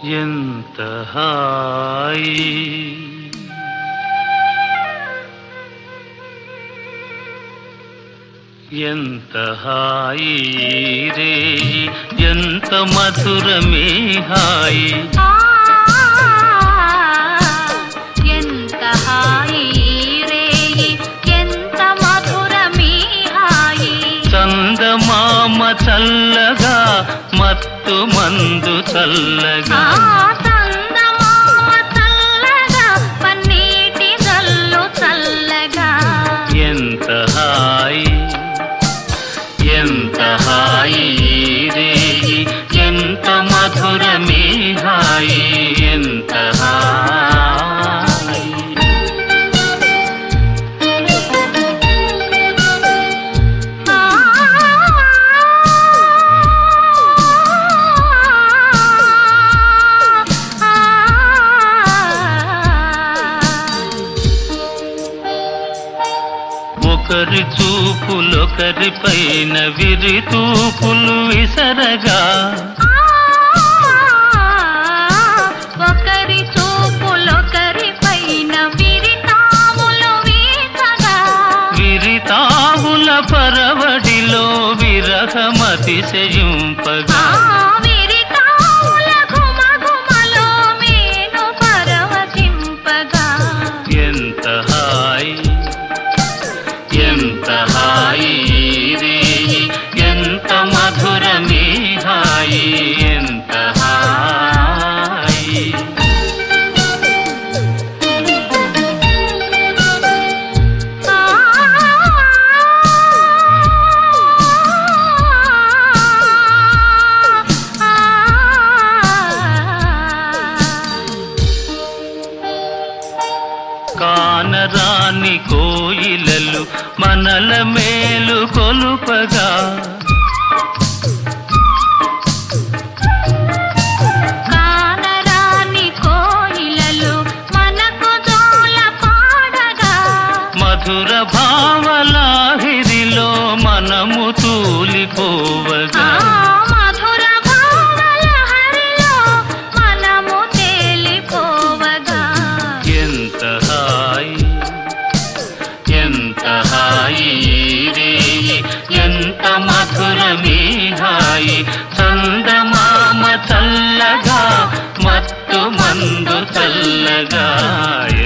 ఎంత హాయి ఎంత హాయి రే ఎంత మధురమే హాయి ఆ ఎంత హాయి రేయి ఎంత మధురమీ హాయి చందమామ చల్లగా మత్తు మందు ఆ చల్లగా చందమామ చల్లగా పన్నీటి జల్లు చల్లగా ఎంత హాయి ఎంత హాయి రే ఎంత మధురమే హాయి ఎంత హాయి ఆ ఒకరి చూపులొకరి పైన విరి తూపులు విసరగా ఒకరి చూపులొకరి పైన విరితాములు వీసగా విరితావుల పరవడిలో విరహమతిశయింపగా ఆ విరితాముల ఘుమఘుమలో మేను పరవశింపగా ఎంత హాయి ఎంత హాయి రే ఎంత మధురమే హాయి ఎంత హాయి ఆ కానరాని కోయిలలు మనల మేలు కొలుపగా కానరాని కోయిలలు మనకు జోల పాడగా మధుర భావలాహిరిలో మనము తూలిపోవగా ఆ మధుర భావల హరిలో మనము తేలిపోవగా ఎంత హాయి ఎంత హాయి రే ఎంత మధురమే హాయి చందమామ చల్లగా మత్తు మందు చల్లగా